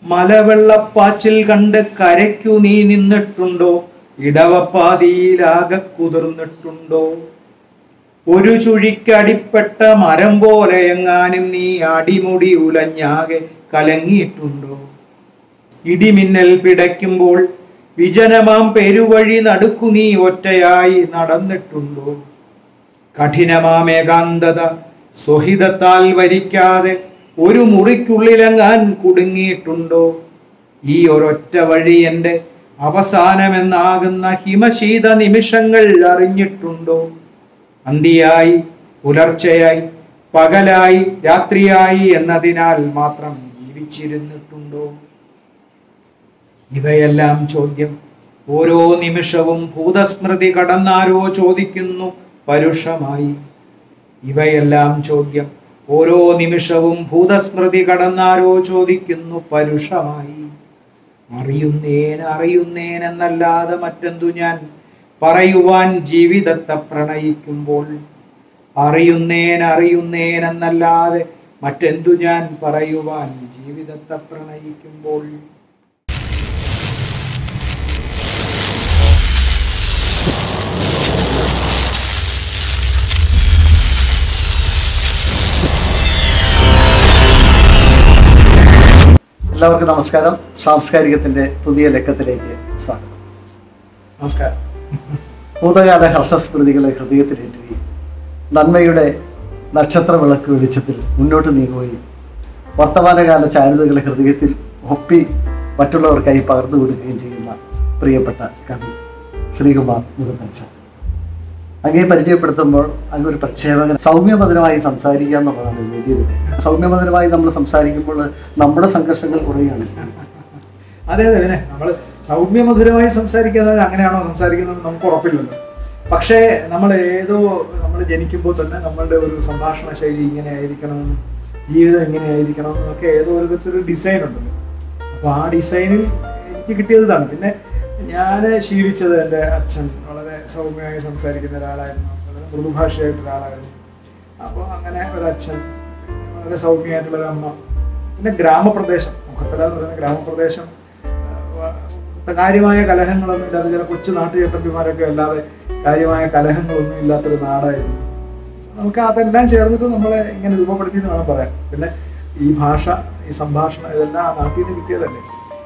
മലവെള്ളപ്പാച്ചിൽ കണ്ട് കരയ്ക്കു നീ നിന്നിട്ടുണ്ടോ ഇടവപ്പാതിയിലാകെ കുതിർന്നിട്ടുണ്ടോ ഒരു ചുഴിക്കടിപ്പെട്ട മരം പോലെ എങ്ങാനും നീ അടിമുടി ഉലഞ്ഞാകെ കലങ്ങിയിട്ടുണ്ടോ ഇടിമിന്നൽ പിടയ്ക്കുമ്പോൾ വിജനമാം പെരുവഴി നടുക്കു നീ ഒറ്റയായി നടന്നിട്ടുണ്ടോ കഠിനമാം ഏകാന്തത സ്വഹിതത്താൽ വരിക്കാതെ ഒരു മുറിക്കുള്ളിലെങ്ങാൻ കുടുങ്ങിയിട്ടുണ്ടോ ഈ ഒരൊറ്റ വഴി എൻ്റെ അവസാനമെന്നാകുന്ന ഹിമശീത നിമിഷങ്ങൾ അറിഞ്ഞിട്ടുണ്ടോ അന്തിയായി പുലർച്ചയായി പകലായി രാത്രിയായി എന്നതിനാൽ മാത്രം ജീവിച്ചിരുന്നിട്ടുണ്ടോ ഇവയെല്ലാം ചോദ്യം ഓരോ നിമിഷവും ഭൂതസ്മൃതി കടന്നാരോ ചോദിക്കുന്നു പരുഷമായി ഇവയെല്ലാം ചോദ്യം ഓരോ നിമിഷവും ഭൂതസ്മൃതി കടന്നാരോ ചോദിക്കുന്നു പരുഷമായി അറിയുന്നേൻ അറിയുന്നേൻ എന്നല്ലാതെ മറ്റെന്തു ഞാൻ പറയുവാൻ ജീവിതത്തെ പ്രണയിക്കുമ്പോൾ അറിയുന്നേൻ അറിയുന്നേൻ എന്നല്ലാതെ മറ്റെന്തു ഞാൻ പറയുവാൻ ജീവിതത്തെ പ്രണയിക്കുമ്പോൾ എല്ലാവർക്കും നമസ്കാരം സാംസ്കാരികത്തിന്റെ പുതിയ ലക്കത്തിലേക്ക് സ്വാഗതം നമസ്കാരം ഭൂതകാല ഹർഷസ്മൃതികളെ ഹൃദയത്തിലേറ്റുകയും നന്മയുടെ നക്ഷത്ര വിളക്ക് വെളിച്ചത്തിൽ മുന്നോട്ട് നീങ്ങുകയും വർത്തമാനകാല ചാരുതകളെ ഹൃദയത്തിൽ ഒപ്പി മറ്റുള്ളവർക്കായി പകർന്നു കൊടുക്കുകയും ചെയ്യുന്ന പ്രിയപ്പെട്ട കവി ശ്രീകുമാർ മുകുന്ദൻ സാർ അങ്ങേ പരിചയപ്പെടുത്തുമ്പോൾ അങ്ങ് ഒരു പ്രക്ഷേപകൻ സൗമ്യമധുരമായി സംസാരിക്കുക എന്നുള്ളതാണ് വലിയൊരു കാര്യം. സൗമ്യമധുരമായി നമ്മൾ സംസാരിക്കുമ്പോൾ നമ്മുടെ സംഘർഷങ്ങൾ കുറയുകയാണ് അതെ അതെ പിന്നെ നമ്മൾ സൗമ്യമധുരമായി സംസാരിക്കുന്നത് അങ്ങനെയാണോ സംസാരിക്കുന്നത് നമുക്ക് ഉറപ്പില്ലല്ലോ പക്ഷേ നമ്മൾ ഏതോ നമ്മൾ ജനിക്കുമ്പോൾ തന്നെ നമ്മളുടെ ഒരു സംഭാഷണ ശൈലി ഇങ്ങനെ ആയിരിക്കണം ജീവിതം ഇങ്ങനെ ആയിരിക്കണം എന്നൊക്കെ ഏതോ ഒരു വിധത്തിലൊരു ഡിസൈൻ ഉണ്ടല്ലോ അപ്പോൾ ആ ഡിസൈനിൽ എനിക്ക് കിട്ടിയത് ഇതാണ് പിന്നെ ഞാൻ ശീലിച്ചത് എൻ്റെ അച്ഛൻ വളരെ സൗമ്യമായി സംസാരിക്കുന്ന ഒരാളായിരുന്നു വളരെ മൃദുഭാഷയായിട്ട് ഒരാളായിരുന്നു അപ്പോൾ അങ്ങനെ ഒരു അച്ഛൻ വളരെ സൗമ്യമായിട്ടുള്ള ഒരു അമ്മ പിന്നെ ഗ്രാമപ്രദേശം മുഖത്തല എന്ന് പറയുന്ന ഗ്രാമപ്രദേശം ആ, കാര്യമായ കലഹങ്ങളൊന്നും ഇല്ലാതെ ചില കൊച്ചു നാട്ടുചേട്ടന്മാരൊക്കെ അല്ലാതെ കാര്യമായ കലഹങ്ങളൊന്നും ഇല്ലാത്തൊരു നാടായിരുന്നു നമുക്ക് അതെല്ലാം ചേർന്നിട്ട് നമ്മളെ ഇങ്ങനെ രൂപപ്പെടുത്തി എന്ന് വേണം പറയാൻ പിന്നെ ഈ ഭാഷ ഈ സംഭാഷണം ഇതെല്ലാം ആ നാട്ടിൽ നിന്ന് കിട്ടിയതല്ലേ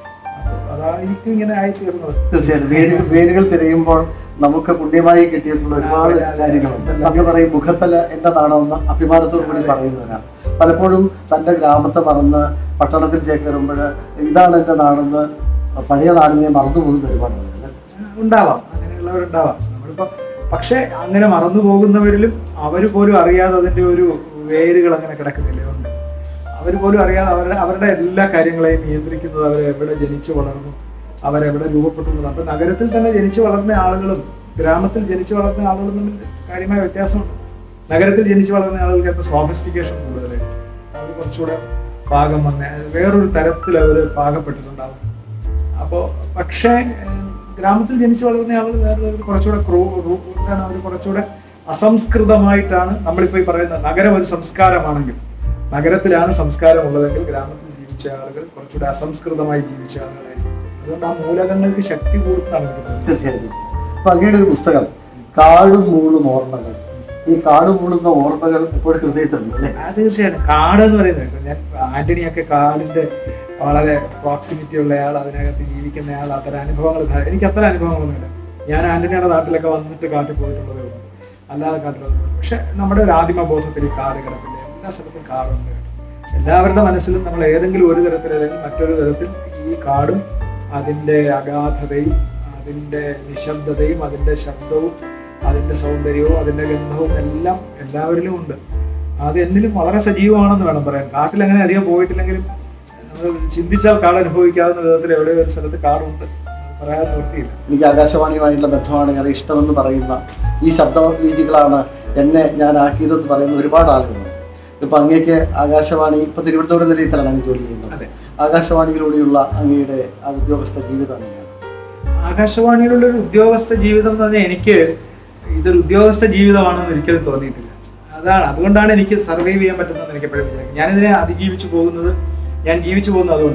അപ്പൊ അതായിരിക്കും ഇങ്ങനെ ആയിത്തീർന്നത് തീർച്ചയായിട്ടും വേരുകൾ വേരുകൾ തിരയുമ്പോൾ നമുക്ക് പുണ്യമായി കിട്ടിയിട്ടുള്ള ഒരുപാട് അതെ, അതെ. കാര്യങ്ങളുണ്ട് അങ്ങ് പറയും മുഖത്തല എന്റെ നാണമെന്ന് അഭിമാനത്തോടു കൂടി പറയുന്നവരാണ് പലപ്പോഴും തന്റെ ഗ്രാമത്തെ മറന്ന് പട്ടണത്തിൽ ചേക്കേറുമ്പോൾ ഇതാണ് എന്റെ നാടെന്ന് പഴയ നാടിനെ മറന്നു പോകുന്ന ഒരുപാട് ആളുകൾ ഉണ്ടാവാം അങ്ങനെയുള്ളവരുണ്ടാവാം നമ്മളിപ്പോ പക്ഷെ അങ്ങനെ മറന്നു പോകുന്നവരിലും അവർ പോലും അറിയാതെ അതിന്റെ ഒരു വേരുകൾ അങ്ങനെ കിടക്കുന്നില്ലേ ഉണ്ട് അവർ പോലും അറിയാതെ അവരുടെ അവരുടെ എല്ലാ കാര്യങ്ങളെയും നിയന്ത്രിക്കുന്നത് അവർ എവിടെ ജനിച്ചു വളർന്നു അവരെവിടെ രൂപപ്പെട്ടു എന്നതാണ്. അപ്പൊ നഗരത്തിൽ തന്നെ ജനിച്ചു വളർന്ന ആളുകളും ഗ്രാമത്തിൽ ജനിച്ചു വളർന്ന ആളുകളും തമ്മിൽ കാര്യമായ വ്യത്യാസമുണ്ട് നഗരത്തിൽ ജനിച്ചു വളർന്ന ആളുകൾക്ക് ചിലപ്പോൾ സോഫിസ്റ്റിക്കേഷൻ കൂടുതലായിരിക്കും അവർ കുറച്ചുകൂടെ പാകം വന്ന വേറൊരു തരത്തിൽ അവർ പാകപ്പെട്ടിട്ടുണ്ടാവും അപ്പോൾ പക്ഷേ ഏഹ്, ഗ്രാമത്തിൽ ജനിച്ചു വളർന്ന ആളുകൾ വേറെ ഒരു കുറച്ചുകൂടെ ക്രൂ റൂ- എന്താണ് അവർ കുറച്ചുകൂടെ അസംസ്കൃതമായിട്ടാണ് നമ്മളിപ്പോൾ ഈ പറയുന്ന നഗരം ഒരു സംസ്കാരമാണെങ്കിൽ നഗരത്തിലാണ് സംസ്കാരം ഉള്ളതെങ്കിൽ ഗ്രാമത്തിൽ ജീവിച്ച ആളുകൾ കുറച്ചുകൂടെ അസംസ്കൃതമായി ജീവിച്ച ആളുകളായിരിക്കും അതുകൊണ്ട് ആ മൂലകങ്ങൾക്ക് ശക്തി കൂടുതലാണ് എനിക്ക് തോന്നുന്നത് തീർച്ചയായിട്ടും അപ്പൊ അങ്ങയുടെ ഒരു പുസ്തകം കാടും മൂളും ഓർമ്മകൾ ഈ കാടും മൂളുന്ന ഓർമ്മകൾ എപ്പോഴും ഹൃദയത്തിലുണ്ട് അല്ലേ ആ തീർച്ചയായിട്ടും കാട് എന്ന് പറയുന്നത് ഇപ്പൊ ഞാൻ ആന്റണിയൊക്കെ കാടിന്റെ വളരെ പ്രോക്സിമിറ്റി ഉള്ളയാൾ അതിനകത്ത് ജീവിക്കുന്നയാൾ അത്തരം അനുഭവങ്ങൾ ധാ- എനിക്ക് അത്തരം അനുഭവങ്ങളൊന്നുമില്ല ഞാൻ ആന്റണിയുടെ നാട്ടിലൊക്കെ വന്നിട്ട് കാട്ടിൽ പോയിട്ടുള്ളതേ ഉള്ളൂ അല്ലാതെ കാട്ടിലൊന്നും പോയിട്ടില്ല. പക്ഷെ നമ്മുടെ ഒരു ആദിമ ബോധത്തിൽ ഈ കാട് കിടപ്പില്ല എല്ലാ സ്ഥലത്തും കാടുണ്ട് എല്ലാവരുടെ മനസ്സിലും നമ്മൾ ഏതെങ്കിലും ഒരു തരത്തിൽ അല്ലെങ്കിൽ മറ്റൊരു തരത്തിൽ ഈ കാടും അതിൻ്റെ അഗാധതയും അതിൻ്റെ നിശബ്ദതയും അതിൻ്റെ ശബ്ദവും അതിൻ്റെ സൗന്ദര്യവും അതിൻ്റെ ഗന്ധവും എല്ലാം എല്ലാവരിലും ഉണ്ട് അത് എന്നിലും വളരെ സജീവമാണെന്ന് വേണം പറയാൻ കാട്ടിൽ അങ്ങനെ അധികം പോയിട്ടില്ലെങ്കിലും നമ്മൾ ചിന്തിച്ചാൽ കാട് അനുഭവിക്കാവുന്ന വിധത്തിൽ എവിടെയോ ഒരു സ്ഥലത്ത് കാടുണ്ട് പറയാൻ നിവൃത്തിയില്ല എനിക്ക് ആകാശവാണിയുമായിട്ടുള്ള ബന്ധമാണ് ഏറെ ഇഷ്ടമെന്ന് പറയുന്ന ഈ ശബ്ദവീജികളാണ് എന്നെ ഞാൻ ആക്കിയതെന്ന് പറയുന്ന ഒരുപാട് ആളുകളുണ്ട് ഇപ്പൊ അങ്ങേക്ക് ആകാശവാണി ഇപ്പൊ തിരുവനന്തപുരം നിലയത്തിലാണ് അങ്ങ് ജോലി ചെയ്യുന്നത് അതെ. ആകാശവാണിയിലൂടെയുള്ള അങ്ങയുടെ ആ ഉദ്യോഗസ്ഥ ജീവിതം അങ്ങനെയാണ് ആകാശവാണിയിലുള്ള ഒരു ഉദ്യോഗസ്ഥ ജീവിതം എന്ന് പറഞ്ഞാൽ എനിക്ക് ഇതൊരു ഉദ്യോഗസ്ഥ ജീവിതമാണെന്ന് ഒരിക്കലും തോന്നിയിട്ടില്ല അതാണ് അതുകൊണ്ടാണ് എനിക്ക് സർവൈവ് ചെയ്യാൻ പറ്റുന്നതെന്ന് എനിക്ക് എപ്പോഴും വിചാരിക്കും ഞാനിതിനെ അതിജീവിച്ചു പോകുന്നത് ഞാൻ ജീവിച്ചു പോകുന്നത് അതുകൊണ്ടാണ്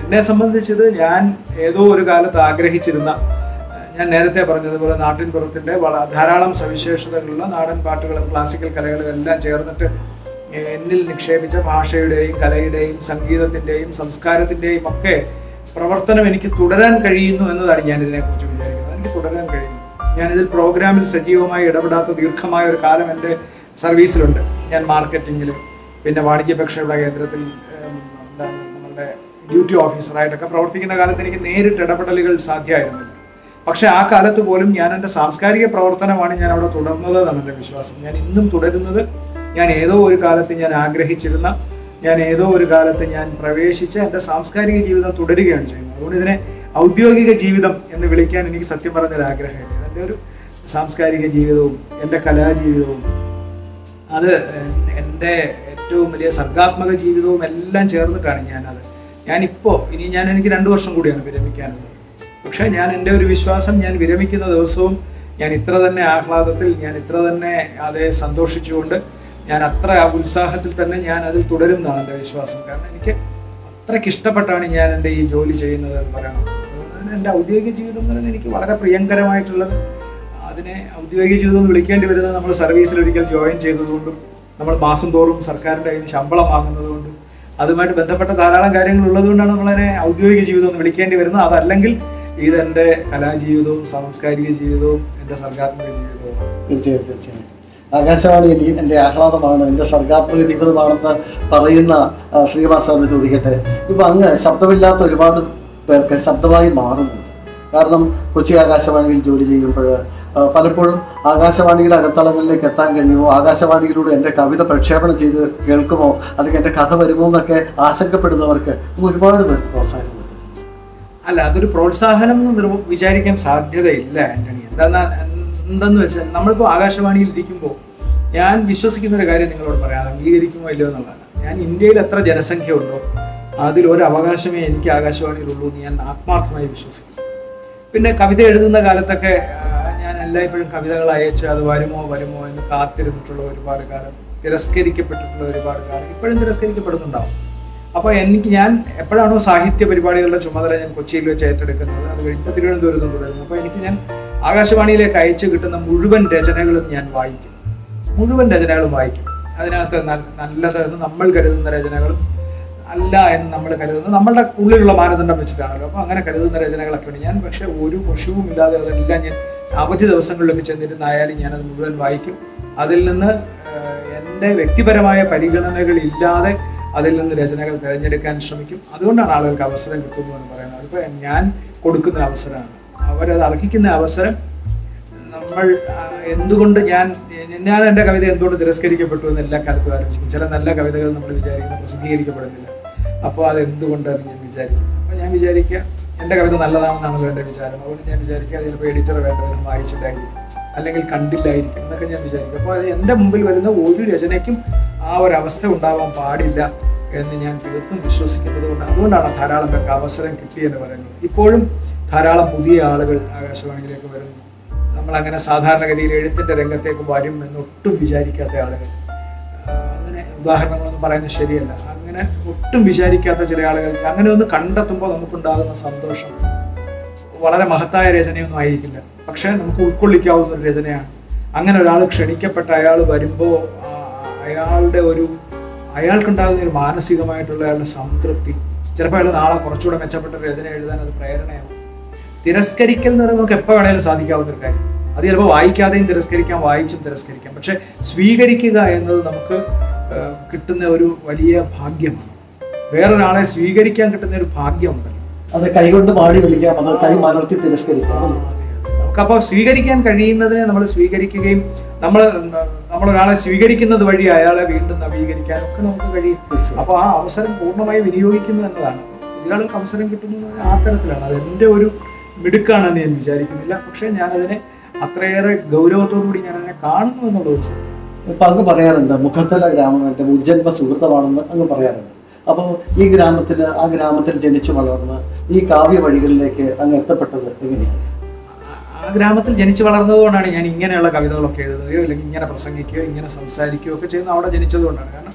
എന്നെ സംബന്ധിച്ചത് ഞാൻ ഏതോ ഒരു കാലത്ത് ആഗ്രഹിച്ചിരുന്ന ഏഹ്, ഞാൻ നേരത്തെ പറഞ്ഞതുപോലെ നാട്ടിൻപുറത്തിന്റെ വള- ധാരാളം സവിശേഷതകളുള്ള നാടൻ പാട്ടുകളും ക്ലാസിക്കൽ കലകളും എല്ലാം ചേർന്നിട്ട് ഏഹ്, എന്നിൽ നിക്ഷേപിച്ച ഭാഷയുടെയും കലയുടെയും സംഗീതത്തിന്റെയും സംസ്കാരത്തിന്റെയും ഒക്കെ പ്രവർത്തനം എനിക്ക് തുടരാൻ കഴിയുന്നു എന്നതാണ് ഞാൻ ഇതിനെക്കുറിച്ച് വിചാരിക്കുന്നത് എനിക്ക് തുടരാൻ കഴിയുന്നു ഞാനിതിൽ പ്രോഗ്രാമിൽ സജീവമായി ഇടപെടാത്ത ദീർഘമായ ഒരു കാലം എൻ്റെ സർവീസിലുണ്ട് ഞാൻ മാർക്കറ്റിങ്ങിൽ പിന്നെ വാണിജ്യ പ്രക്ഷേപണ കേന്ദ്രത്തിൽ ഏം, എന്താണ് നമ്മളുടെ ഡ്യൂട്ടി ഓഫീസറായിട്ടൊക്കെ പ്രവർത്തിക്കുന്ന കാലത്ത് എനിക്ക് നേരിട്ട് ഇടപെടലുകൾ സാധ്യമായിരുന്നില്ല പക്ഷെ ആ കാലത്ത് പോലും ഞാൻ എൻ്റെ സാംസ്കാരിക പ്രവർത്തനമാണ് ഞാൻ അവിടെ തുടർന്നത് എന്നാണ് എൻ്റെ വിശ്വാസം ഞാൻ ഇന്നും തുടരുന്നത് ഞാൻ ഏതോ ഒരു കാലത്ത് ഞാൻ ആഗ്രഹിച്ചിരുന്ന ഞാൻ ഏതോ ഒരു കാലത്ത് ഞാൻ പ്രവേശിച്ച് എൻ്റെ സാംസ്കാരിക ജീവിതം തുടരുകയാണ് ചെയ്യുന്നത് അതുകൊണ്ട് ഇതിനെ ഔദ്യോഗിക ജീവിതം എന്ന് വിളിക്കാൻ എനിക്ക് സത്യം പറഞ്ഞൊരു ആഗ്രഹമില്ല എൻ്റെ ഒരു സാംസ്കാരിക ജീവിതവും എൻ്റെ കലാജീവിതവും അത് എൻ്റെ ഏറ്റവും വലിയ സർഗാത്മക ജീവിതവും എല്ലാം ചേർന്നിട്ടാണ് ഞാനത് ഞാനിപ്പോൾ ഇനി ഞാൻ എനിക്ക് രണ്ട് വർഷം കൂടിയാണ് വിരമിക്കാനുള്ളത് പക്ഷേ ഞാൻ എൻ്റെ ഒരു വിശ്വാസം ഞാൻ വിരമിക്കുന്ന ദിവസവും ഞാൻ ഇത്ര തന്നെ ആഹ്ലാദത്തിൽ ഞാൻ ഇത്ര തന്നെ അതേ സന്തോഷിച്ചുകൊണ്ട് ഞാൻ അത്ര ആ ഉത്സാഹത്തിൽ തന്നെ ഞാൻ അതിൽ തുടരും എന്നാണ് എൻ്റെ വിശ്വാസം കാരണം എനിക്ക് അത്രയ്ക്ക് ഇഷ്ടപ്പെട്ടാണ് ഞാൻ എൻ്റെ ഈ ജോലി ചെയ്യുന്നത് എന്ന് പറയണം അതുകൊണ്ട് എൻ്റെ ഔദ്യോഗിക ജീവിതം എന്ന് പറയുന്നത് എനിക്ക് വളരെ പ്രിയങ്കരമായിട്ടുള്ളത് അതിനെ ഔദ്യോഗിക ജീവിതം എന്ന് വിളിക്കേണ്ടി വരുന്നത് നമ്മൾ സർവീസിൽ ഒരിക്കൽ ജോയിൻ ചെയ്തതുകൊണ്ടും നമ്മൾ മാസം തോറും സർക്കാരിൻ്റെ കയ്യിൽ നിന്ന് ശമ്പളം വാങ്ങുന്നതുകൊണ്ടും അതുമായിട്ട് ബന്ധപ്പെട്ട ധാരാളം കാര്യങ്ങൾ ഉള്ളതുകൊണ്ടാണ് നമ്മളതിനെ ഔദ്യോഗിക ജീവിതം എന്ന് വിളിക്കേണ്ടി വരുന്നത് അതല്ലെങ്കിൽ ഇതെൻ്റെ കലാജീവിതവും സാംസ്കാരിക ജീവിതവും എൻ്റെ സർഗാത്മക ജീവിതവും തീർച്ചയായും തീർച്ചയായും ആകാശവാണി എനി- എൻ്റെ ആഹ്ലാദമാണ് എൻ്റെ സർഗാത്മക ജീവിതമാണെന്ന് പറയുന്ന ആ, ശ്രീകുമാർ സാറിന് ചോദിക്കട്ടെ ഇപ്പൊ അങ്ങ് ശബ്ദമില്ലാത്ത ഒരുപാട് പേർക്ക് ശബ്ദമായി മാറുന്നുണ്ട് കാരണം കൊച്ചി ആകാശവാണിയിൽ ജോലി ചെയ്യുമ്പോൾ ആ, പലപ്പോഴും ആകാശവാണിയുടെ അകത്തളങ്ങളിലേക്ക് എത്താൻ കഴിയുമോ ആകാശവാണിയിലൂടെ എൻ്റെ കവിത പ്രക്ഷേപണം ചെയ്ത് കേൾക്കുമോ അല്ലെങ്കിൽ എൻ്റെ കഥ വരുമോ എന്നൊക്കെ ആശങ്കപ്പെടുന്നവർക്ക് ഒരുപാട് പേർക്ക് പ്രോത്സാഹനം കൊടുത്തു അല്ല അതൊരു പ്രോത്സാഹനം എന്ന് നിർവ- വിചാരിക്കാൻ സാധ്യതയില്ല ആന്റണി എന്താ എന്തെന്ന് വെച്ചാൽ നമ്മളിപ്പോൾ ആകാശവാണിയിൽ ഇരിക്കുമ്പോൾ ഞാൻ വിശ്വസിക്കുന്ന ഒരു കാര്യം നിങ്ങളോട് പറയാം അത് അംഗീകരിക്കുമോ ഇല്ലയോ എന്നുള്ളതല്ല ഞാൻ ഇന്ത്യയിൽ എത്ര ജനസംഖ്യ ഉണ്ടോ അതിൽ ഒരു അവകാശമേ എനിക്ക് ആകാശവാണിയിലുള്ളൂ എന്ന് ഞാൻ ആത്മാർത്ഥമായി വിശ്വസിക്കുന്നു പിന്നെ കവിത എഴുതുന്ന കാലത്തൊക്കെ ആ, ഞാൻ എല്ലായ്പ്പോഴും കവിതകൾ അയച്ച് അത് വരുമോ വരുമോ എന്ന് കാത്തിരുന്നിട്ടുള്ള ഒരുപാട് കാലം തിരസ്കരിക്കപ്പെട്ടിട്ടുള്ള ഒരുപാട് കാലം ഇപ്പോഴും തിരസ്കരിക്കപ്പെടുന്നുണ്ടാവും അപ്പോൾ എനിക്ക് ഞാൻ എപ്പോഴാണോ സാഹിത്യ പരിപാടികളുടെ ചുമതല ഞാൻ കൊച്ചിയിൽ വെച്ച് ഏറ്റെടുക്കുന്നത് അത് കഴിഞ്ഞ് തിരുവനന്തപുരത്ത് തുടരുന്നു അപ്പോൾ എനിക്ക് ഞാൻ ആകാശവാണിയിലേക്ക് അയച്ചു കിട്ടുന്ന മുഴുവൻ രചനകളും ഞാൻ വായിക്കും മുഴുവൻ രചനകളും വായിക്കും അതിനകത്ത് നൽ- നല്ലത് എന്ന് നമ്മൾ കരുതുന്ന രചനകളും അല്ല എന്ന് നമ്മൾ കരുതുന്നത് നമ്മളുടെ ഉള്ളിലുള്ള മാനദണ്ഡം വെച്ചിട്ടാണല്ലോ അപ്പോൾ അങ്ങനെ കരുതുന്ന രചനകളൊക്കെ ഉണ്ട് ഞാൻ പക്ഷെ ഒരു മുഷവും ഇല്ലാതെ അതെല്ലാം ഞാൻ അവധി ദിവസങ്ങളിലൊക്കെ ചെന്നിരുന്നായാലും ഞാനത് മുഴുവൻ വായിക്കും അതിൽ നിന്ന് ഏഹ്, എൻ്റെ വ്യക്തിപരമായ പരിഗണനകൾ ഇല്ലാതെ അതിൽ നിന്ന് രചനകൾ തിരഞ്ഞെടുക്കാൻ ശ്രമിക്കും അതുകൊണ്ടാണ് ആളുകൾക്ക് അവസരം കിട്ടുന്നു എന്ന് പറയുന്നത് അതിപ്പോൾ ഞാൻ കൊടുക്കുന്ന അവസരമാണ് അവരത് അർഹിക്കുന്ന അവസരം നമ്മൾ ആ, എന്തുകൊണ്ട് ഞാൻ ഞാൻ എൻ്റെ കവിത എന്തുകൊണ്ട് തിരസ്കരിക്കപ്പെട്ടു എന്ന് എല്ലാ കാലത്തും ആലോചിക്കും ചില നല്ല കവിതകൾ നമ്മൾ വിചാരിക്കുന്ന പ്രസിദ്ധീകരിക്കപ്പെടുന്നില്ല അപ്പോൾ അത് എന്തുകൊണ്ടാണ് ഞാൻ വിചാരിക്കും അപ്പോൾ ഞാൻ വിചാരിക്കുക എൻ്റെ കവിത നല്ലതാണെന്നാണല്ലോ എൻ്റെ വിചാരം അതുകൊണ്ട് ഞാൻ വിചാരിക്കുക അത് ചിലപ്പോൾ എഡിറ്റർ വേണ്ട വിധം വായിച്ചിട്ടായിരിക്കും അല്ലെങ്കിൽ കണ്ടില്ലായിരിക്കും എന്നൊക്കെ ഞാൻ വിചാരിക്കും അപ്പോൾ അത് എൻ്റെ മുമ്പിൽ വരുന്ന ഒരു രചനയ്ക്കും ആ ഒരു അവസ്ഥ ഉണ്ടാവാൻ പാടില്ല എന്ന് ഞാൻ തീർത്തും വിശ്വസിക്കുന്നത് കൊണ്ട് അതുകൊണ്ടാണ് ധാരാളം പേർക്ക് അവസരം കിട്ടിയെന്ന് പറയുന്നത് ഇപ്പോഴും ധാരാളം പുതിയ ആളുകൾ ആകാശവാണിയിലേക്ക് വരുന്നു നമ്മൾ അങ്ങനെ സാധാരണഗതിയിൽ എഴുത്തിന്റെ രംഗത്തേക്ക് വരും എന്ന് ഒട്ടും വിചാരിക്കാത്ത ആളുകൾ ആ, അങ്ങനെ ഉദാഹരണങ്ങളൊന്നും പറയുന്നത് ശരിയല്ല അങ്ങനെ ഒട്ടും വിചാരിക്കാത്ത ചില ആളുകൾ അങ്ങനെ ഒന്ന് കണ്ടെത്തുമ്പോൾ നമുക്കുണ്ടാകുന്ന സന്തോഷം വളരെ മഹത്തായ രചനയൊന്നും ആയിരിക്കില്ല പക്ഷേ നമുക്ക് ഉൾക്കൊള്ളിക്കാവുന്ന ഒരു രചനയാണ് അങ്ങനെ ഒരാൾ ക്ഷണിക്കപ്പെട്ട അയാൾ വരുമ്പോൾ അയാളുടെ ഒരു അയാൾക്കുണ്ടാകുന്ന ഒരു മാനസികമായിട്ടുള്ള അയാളുടെ സംതൃപ്തി ചിലപ്പോൾ അയാൾ നാളെ കുറച്ചുകൂടെ മെച്ചപ്പെട്ട ഒരു രചന എഴുതാൻ അത് പ്രേരണയാവും തിരസ്കരിക്കൽ എന്ന് പറയുന്നത് നമുക്ക് എപ്പോൾ വേണേലും സാധിക്കാവുന്ന ഒരു കാര്യം അത് ചിലപ്പോൾ വായിക്കാതെയും തിരസ്കരിക്കാം വായിച്ചും തിരസ്കരിക്കാം പക്ഷെ സ്വീകരിക്കുക എന്നത് നമുക്ക് ആ, കിട്ടുന്ന ഒരു വലിയ ഭാഗ്യമാണ് വേറൊരാളെ സ്വീകരിക്കാൻ കിട്ടുന്ന ഒരു ഭാഗ്യമുണ്ടല്ലോ അത് കൈകൊണ്ട് മാടി വിളിക്കാം അത് കൈ മലർത്തി തിരസ്കരിക്കാം അല്ലേ? നമുക്കപ്പോൾ സ്വീകരിക്കാൻ കഴിയുന്നതിനെ നമ്മൾ സ്വീകരിക്കുകയും നമ്മൾ നമ്മൾ ഒരാളെ സ്വീകരിക്കുന്നത് വഴി അയാളെ വീണ്ടും നവീകരിക്കാനും ഒക്കെ നമുക്ക് കഴിയും തീർച്ചയായും. അപ്പോൾ ആ അവസരം പൂർണ്ണമായി വിനിയോഗിക്കുന്നു എന്നതാണ് ഇയാൾക്ക് അവസരം കിട്ടുന്നു എന്ന് പറഞ്ഞാൽ ആ തരത്തിലാണ് അത് എൻ്റെ ഒരു മിടുക്കാണെന്ന് ഞാൻ വിചാരിക്കുന്നില്ല പക്ഷേ ഞാനതിനെ അത്രയേറെ ഗൗരവത്തോടു കൂടി ഞാൻ അതിനെ കാണുന്നു എന്നുള്ളത് സത്യം. ഇപ്പൊ അങ്ങ് പറയാറുണ്ട് മുഖത്തല ഗ്രാമം എൻ്റെ മുജ്ജന്മ സുഹൃത്തമാണെന്ന് അങ്ങ് പറയാറുണ്ട് അപ്പോൾ ഈ ഗ്രാമത്തിൽ ആ ഗ്രാമത്തിൽ ജനിച്ചു വളർന്ന് ഈ കാവ്യ വഴികളിലേക്ക് അങ്ങ് എത്തപ്പെട്ടത് എങ്ങനെയാണ് ആ ഗ്രാമത്തിൽ ജനിച്ചു വളർന്നതുകൊണ്ടാണ് ഞാൻ ഇങ്ങനെയുള്ള കവിതകളൊക്കെ എഴുതുകയോ അല്ലെങ്കിൽ ഇങ്ങനെ പ്രസംഗിക്കുകയോ ഇങ്ങനെ സംസാരിക്കുകയോ ഒക്കെ ചെയ്യുന്ന അവിടെ ജനിച്ചതുകൊണ്ടാണ് കാരണം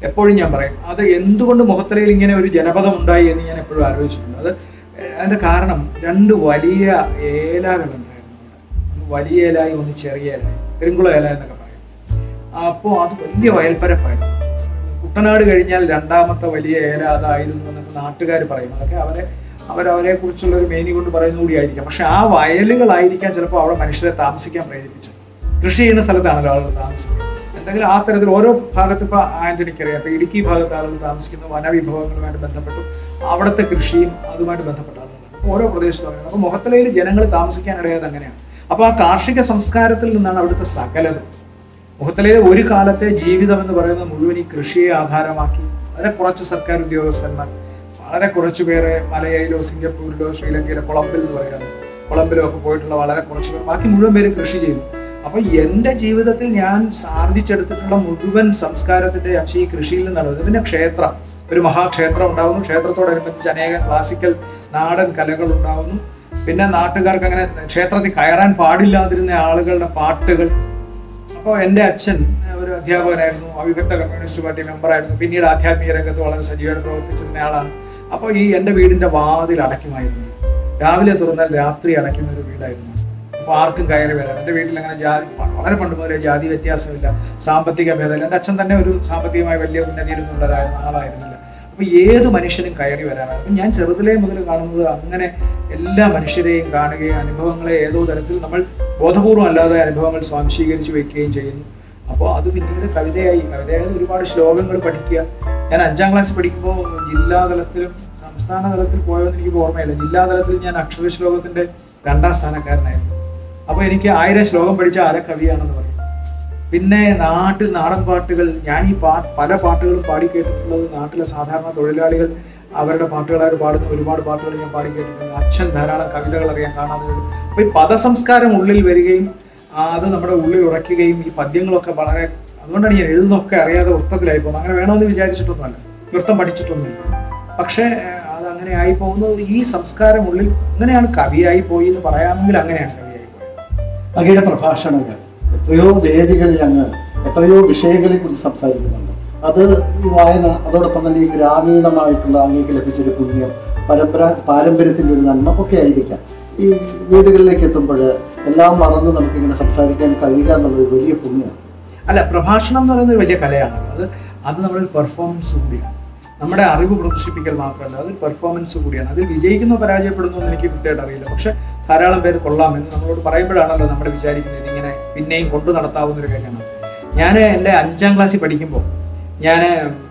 എപ്പോഴും ഞാൻ പറയും അത് എന്തുകൊണ്ട് മുഖത്തലയിൽ ഇങ്ങനെ ഒരു ജനപദം ഉണ്ടായി എന്ന് ഞാൻ എപ്പോഴും ആലോചിച്ചിട്ടുണ്ട് അത് ഏഹ്, അതിന്റെ കാരണം രണ്ട് വലിയ ഏലകൾ ഉണ്ടായിരുന്നു അവിടെ. ഒന്ന് വലിയ ഏലായി ഒന്ന് ചെറിയ ഏലായി പെരുങ്കുള ഏല എന്നൊക്കെ പറയും അപ്പോൾ അത് വലിയ വയൽപ്പരപ്പായിരുന്നു കുട്ടനാട് കഴിഞ്ഞാൽ രണ്ടാമത്തെ വലിയ ഏല അതായിരുന്നു എന്നൊക്കെ നാട്ടുകാർ പറയും അതൊക്കെ അവരെ അവരവരെ കുറിച്ചുള്ള ഒരു മേനി കൊണ്ട് പറയുന്ന കൂടിയായിരിക്കാം പക്ഷെ ആ വയലുകളായിരിക്കാം ചിലപ്പോൾ അവിടെ മനുഷ്യരെ താമസിക്കാൻ പ്രേരിപ്പിച്ചത് കൃഷി ചെയ്യുന്ന സ്ഥലത്താണല്ലോ ആളുകൾ താമസിക്കുന്നത് എന്തെങ്കിലും ആ തരത്തിൽ ഓരോ ഭാഗത്ത് ഇപ്പൊ ആന്റണിക്ക് അറിയാം ഇപ്പൊ ഇടുക്കി ഭാഗത്ത് ആളുകൾ താമസിക്കുന്ന വനവിഭവങ്ങളുമായിട്ട് ബന്ധപ്പെട്ടും അവിടുത്തെ കൃഷിയും അതുമായിട്ട് ബന്ധപ്പെട്ട ആളുകളാണ് അപ്പൊ ഓരോ പ്രദേശത്തും അങ്ങനെയാണ് അപ്പൊ മുഖത്തലയിൽ ജനങ്ങൾ താമസിക്കാനിടയായത് അങ്ങനെയാണ് അപ്പൊ ആ കാർഷിക സംസ്കാരത്തിൽ നിന്നാണ് അവിടുത്തെ സകലതും മുഖത്തലയിലെ ഒരു കാലത്തെ ജീവിതം എന്ന് പറയുന്നത് മുഴുവൻ ഈ കൃഷിയെ ആധാരമാക്കി വളരെ കുറച്ച് സർക്കാർ ഉദ്യോഗസ്ഥന്മാർ വളരെ കുറച്ചു പേരെ മലയയിലോ സിംഗപ്പൂരിലോ ശ്രീലങ്കയിലോ കൊളംബിൽ എന്ന് പറയുന്നത് കൊളംബിലോ ഒക്കെ പോയിട്ടുള്ള വളരെ കുറച്ച് പേർ ബാക്കി മുഴുവൻ പേര് കൃഷി ചെയ്തു അപ്പൊ എന്റെ ജീവിതത്തിൽ ഞാൻ ആർജിച്ചെടുത്തിട്ടുള്ള മുഴുവൻ സംസ്കാരത്തിന്റെ അംശം ഈ കൃഷിയിൽ നിന്നാണ് വരുന്നത്. പിന്നെ ക്ഷേത്രം ഒരു മഹാക്ഷേത്രം ഉണ്ടാവുന്നു ക്ഷേത്രത്തോടനുബന്ധിച്ച് അനേകം ക്ലാസിക്കൽ നാടൻ കലകൾ ഉണ്ടാവുന്നു പിന്നെ നാട്ടുകാർക്ക് അങ്ങനെ ക്ഷേത്രത്തിൽ കയറാൻ പാടില്ലാതിരുന്ന ആളുകളുടെ പാട്ടുകൾ അപ്പോൾ എൻ്റെ അച്ഛൻ ഒരു അധ്യാപകനായിരുന്നു അവിഭക്ത കമ്മ്യൂണിസ്റ്റ് പാർട്ടി മെമ്പറായിരുന്നു പിന്നീട് ആധ്യാത്മിക രംഗത്ത് വളരെ സജീവമായി പ്രവർത്തിച്ചിരുന്ന ആളാണ് അപ്പോൾ ഈ എൻ്റെ വീടിൻ്റെ വാതിൽ അടയ്ക്കുമായിരുന്നു രാവിലെ തുറന്നാൽ രാത്രി അടയ്ക്കുന്ന ഒരു വീടായിരുന്നു അപ്പോൾ ആർക്കും കയറി വരാം എൻ്റെ വീട്ടിൽ അങ്ങനെ ജാതി വളരെ പണ്ട് മുതലേ ജാതി വ്യത്യാസമില്ല സാമ്പത്തിക ഭേദമില്ല എൻ്റെ അച്ഛൻ തന്നെ ഒരു സാമ്പത്തികമായി വലിയ ഉന്നതിയിരുന്നുള്ള ആളായിരുന്നില്ല അപ്പോൾ ഏത് മനുഷ്യനും കയറി വരാനാണ് അപ്പം ഞാൻ ചെറുതിലേ മുതൽ കാണുന്നത് അങ്ങനെ എല്ലാ മനുഷ്യരെയും കാണുകയും അനുഭവങ്ങളെ ഏതോ തരത്തിൽ നമ്മൾ ബോധപൂർവം അല്ലാതെ അനുഭവങ്ങൾ സ്വാംശീകരിച്ച് വെക്കുകയും ചെയ്യുന്നു അപ്പോൾ അത് പിന്നീട് കവിതയായി കവിതയായത് ഒരുപാട് ശ്ലോകങ്ങൾ പഠിക്കുക ഞാൻ അഞ്ചാം ക്ലാസ്സിൽ പഠിക്കുമ്പോൾ ജില്ലാ തലത്തിലും സംസ്ഥാന തലത്തിൽ പോയതെന്ന് എനിക്ക് ഓർമ്മയില്ല ജില്ലാ തലത്തിൽ ഞാൻ അക്ഷര ശ്ലോകത്തിന്റെ രണ്ടാം സ്ഥാനക്കാരനായിരുന്നു അപ്പോൾ എനിക്ക് ആയിരം ശ്ലോകം പഠിച്ച ആര കവിയാണെന്ന് പറയും പിന്നെ നാട്ടിൽ നാടൻ പാട്ടുകൾ ഞാൻ ഈ പാ പല പാട്ടുകളും പാടി കേട്ടിട്ടുള്ളത് നാട്ടിലെ സാധാരണ തൊഴിലാളികൾ അവരുടെ പാട്ടുകളായിട്ട് പാടുന്ന ഒരുപാട് പാട്ടുകൾ ഞാൻ പാടി കേട്ടിട്ടുണ്ട് അച്ഛൻ ധാരാളം കവിതകൾ അറിയാൻ കാണാതെ വരും അപ്പൊ ഈ പദസംസ്കാരം ഉള്ളിൽ വരികയും ആ, അത് നമ്മുടെ ഉള്ളിൽ ഉറയ്ക്കുകയും ഈ പദ്യങ്ങളൊക്കെ വളരെ അതുകൊണ്ടാണ് ഞാൻ എഴുതുന്നൊക്കെ അറിയാതെ വൃത്തത്തിലായി പോകുന്നത് അങ്ങനെ വേണമെന്ന് വിചാരിച്ചിട്ടൊന്നുമല്ല നൃത്തം പഠിച്ചിട്ടൊന്നുമില്ല പക്ഷേ ഏഹ്, അത് അങ്ങനെ ആയി പോകുന്നത് ഈ സംസ്കാരം ഉള്ളിൽ അങ്ങനെയാണ് കവിയായി പോയി എന്ന് പറയാമെങ്കിൽ അങ്ങനെയാണ് കവിയായി പോയത് അങ്ങയുടെ പ്രഭാഷണങ്ങൾ എത്രയോ വേദികളിൽ അങ്ങ് എത്രയോ വിഷയങ്ങളെ കുറിച്ച് സംസാരിക്കുന്നുണ്ട് അത് ഈ വായന അതോടൊപ്പം തന്നെ ഈ ഗ്രാമീണമായിട്ടുള്ള അങ്ങേക്ക് ലഭിച്ചൊരു പുണ്യം പരമ്പര പാരമ്പര്യത്തിൻ്റെ ഒരു നന്മ ഒക്കെ ആയിരിക്കാം ഈ വേദികളിലേക്ക് എത്തുമ്പോൾ എല്ലാം മറന്ന് നമുക്കിങ്ങനെ സംസാരിക്കാൻ കഴിയുക എന്നുള്ളത് വലിയ പുണ്യമാണ് അല്ല പ്രഭാഷണം എന്ന് പറയുന്നത് വലിയ കലയാണ് അത് അത് നമ്മുടെ പെർഫോമൻസ് കൂടിയാണ് നമ്മുടെ അറിവ് പ്രദർശിപ്പിക്കൽ മാത്രമല്ല അത് പെർഫോമൻസ് കൂടിയാണ് അതിൽ വിജയിക്കുന്നോ പരാജയപ്പെടുന്നോ എന്ന് എനിക്ക് കൃത്യമായിട്ട് അറിയില്ല പക്ഷെ ധാരാളം പേര് കൊള്ളാമെന്ന് നമ്മളോട് പറയുമ്പോഴാണല്ലോ നമ്മൾ വിചാരിക്കുന്നത് ഇങ്ങനെ പിന്നെയും കൊണ്ടു നടത്താവുന്ന ഒരു കാര്യമാണ് ഞാൻ എൻ്റെ അഞ്ചാം ക്ലാസ്സിൽ പഠിക്കുമ്പോൾ ഞാൻ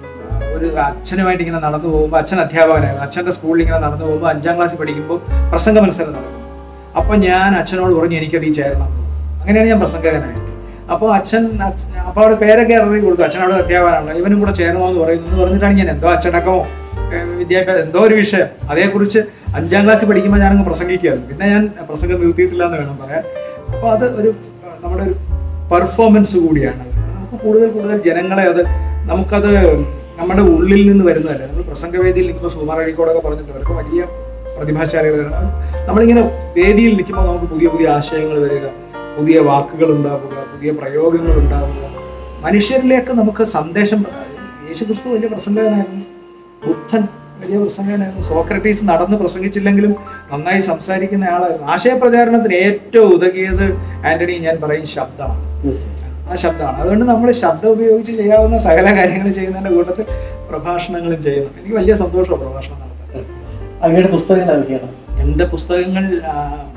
ഒരു അച്ഛനുമായിട്ട് ഇങ്ങനെ നടന്നു പോകുമ്പോൾ അച്ഛൻ അധ്യാപകനായിരുന്നു അച്ഛൻ്റെ സ്കൂളിൽ ഇങ്ങനെ നടന്നു പോകുമ്പോൾ അഞ്ചാം ക്ലാസ്സിൽ പഠിക്കുമ്പോൾ പ്രസംഗ മത്സരം നടന്നു അപ്പോൾ ഞാൻ അച്ഛനോട് പറഞ്ഞു എനിക്കത് ഈ ചേരണം എന്ന്. അങ്ങനെയാണ് ഞാൻ പ്രസംഗകനായത് അപ്പോൾ അച്ഛൻ അപ്പോൾ അവിടെ പേരൊക്കെ ഇറങ്ങി കൊടുത്തു അച്ഛൻ അവിടെ അധ്യാപകനാണ് ഇവനും കൂടെ ചേരണമെന്ന് പറയുന്നു എന്ന് പറഞ്ഞിട്ടാണ് ഞാൻ എന്തോ അച്ചടക്കമോ ഏഹ് വിദ്യാഭ്യാസം എന്തോ ഒരു വിഷയം അതേക്കുറിച്ച് അഞ്ചാം ക്ലാസ്സിൽ പഠിക്കുമ്പോൾ ഞാനങ്ങ് പ്രസംഗിക്കുകയായിരുന്നു പിന്നെ ഞാൻ പ്രസംഗം നിർത്തിയിട്ടില്ല എന്ന് വേണം പറയാൻ അപ്പോൾ അത് ഒരു ഏഹ് നമ്മുടെ ഒരു പെർഫോമൻസ് കൂടിയാണ് നമുക്ക് കൂടുതൽ കൂടുതൽ ജനങ്ങളെ അത് നമുക്കത് നമ്മുടെ ഉള്ളിൽ നിന്ന് വരുന്നതല്ല നമ്മൾ പ്രസംഗവേദിയിൽ നിൽക്കുമ്പോൾ സുമാർ അഴീക്കോടൊക്കെ പറഞ്ഞിട്ടുണ്ട് അവർക്ക് വലിയ പ്രതിഭാശാലികളാണ് നമ്മളിങ്ങനെ വേദിയിൽ നിൽക്കുമ്പോൾ നമുക്ക് പുതിയ പുതിയ ആശയങ്ങൾ വരിക പുതിയ വാക്കുകൾ ഉണ്ടാവുക പുതിയ പ്രയോഗങ്ങൾ ഉണ്ടാവുക മനുഷ്യരിലേക്ക് നമുക്ക് സന്ദേശം യേശുക്രിസ്തു വലിയ പ്രസംഗകനായിരുന്നു ബുദ്ധൻ വലിയ പ്രസംഗകനായിരുന്നു സോക്രട്ടീസ് നടന്ന് പ്രസംഗിച്ചില്ലെങ്കിലും നന്നായി സംസാരിക്കുന്ന ആളായിരുന്നു ആശയപ്രചാരണത്തിന് ഏറ്റവും ഉതകിയത് ആന്റണി ഞാൻ പറയും ശബ്ദമാണ് തീർച്ചയായും ആ ശബ്ദമാണ് അതുകൊണ്ട് നമ്മൾ ശബ്ദം ഉപയോഗിച്ച് ചെയ്യാവുന്ന സകല കാര്യങ്ങൾ ചെയ്യുന്നതിന്റെ കൂട്ടത്തിൽ പ്രഭാഷണങ്ങളും ചെയ്യുന്നു എനിക്ക് വലിയ സന്തോഷമാണ് പ്രഭാഷണം നടത്താൻ അങ്ങയുടെ പുസ്തകങ്ങൾ ഏതൊക്കെയാണ് എൻ്റെ പുസ്തകങ്ങൾ ആ,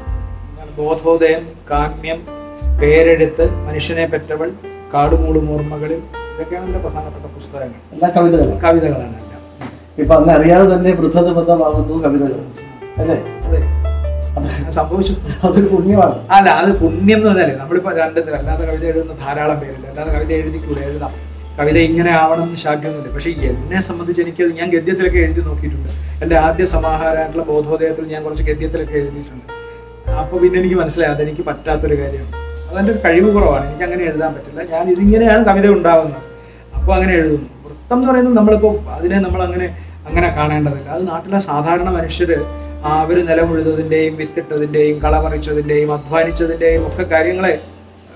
ബോധോദയം കാമ്യം പേരെഴുത്ത് മനുഷ്യനെ പെറ്റവൾ കാടുമൂടും ഓർമ്മകളിൽ ഇതൊക്കെയാണ് എൻ്റെ പ്രധാനപ്പെട്ട പുസ്തകങ്ങൾ എല്ലാ കവിതകളും കവിതകളാണ് എല്ലാം ഇപ്പൊ അങ്ങ് അറിയാതെ തന്നെ വൃദ്ധനിബദ്ധമാകുന്നു കവിതകൾ അല്ലേ അതെ അത് സംഭവിച്ചു അതൊരു പുണ്യമാണ് അല്ല അത് പുണ്യം എന്ന് പറഞ്ഞാലേ നമ്മളിപ്പോ രണ്ട് തരം അല്ലാതെ കവിത എഴുതുന്ന ധാരാളം പേരില്ല അല്ലാതെ കവിത എഴുതിക്കൂടെ എഴുതാം കവിത ഇങ്ങനെ ആവണം എന്ന് ശാഠ്യമൊന്നുമില്ല പക്ഷെ എന്നെ സംബന്ധിച്ച് എനിക്കത് ഞാൻ ഗദ്യത്തിലൊക്കെ എഴുതി നോക്കിയിട്ടുണ്ട് എൻ്റെ ആദ്യ സമാഹാരമായിട്ടുള്ള ബോധോദയത്തിൽ ഞാൻ കുറച്ച് ഗദ്യത്തിലൊക്കെ എഴുതിയിട്ടുണ്ട് അപ്പോൾ പിന്നെ എനിക്ക് മനസ്സിലായി അതെനിക്ക് പറ്റാത്തൊരു കാര്യമാണ് അതെൻ്റെ ഒരു കഴിവ് കുറവാണ് എനിക്ക് അങ്ങനെ എഴുതാൻ പറ്റില്ല ഞാൻ ഇതിങ്ങനെയാണ് കവിത ഉണ്ടാവുന്നത് അപ്പോൾ അങ്ങനെ എഴുതുന്നു വൃത്തം എന്ന് പറയുന്നത് നമ്മളിപ്പോൾ അതിനെ നമ്മൾ അങ്ങനെ അങ്ങനെ കാണേണ്ടതില്ല അത് നാട്ടിലെ സാധാരണ മനുഷ്യര് അവർ നിലമുഴുതതിൻ്റെയും വിത്തിട്ടതിൻ്റെയും കളപറിച്ചതിൻ്റെയും അധ്വാനിച്ചതിൻ്റെയും ഒക്കെ കാര്യങ്ങളെ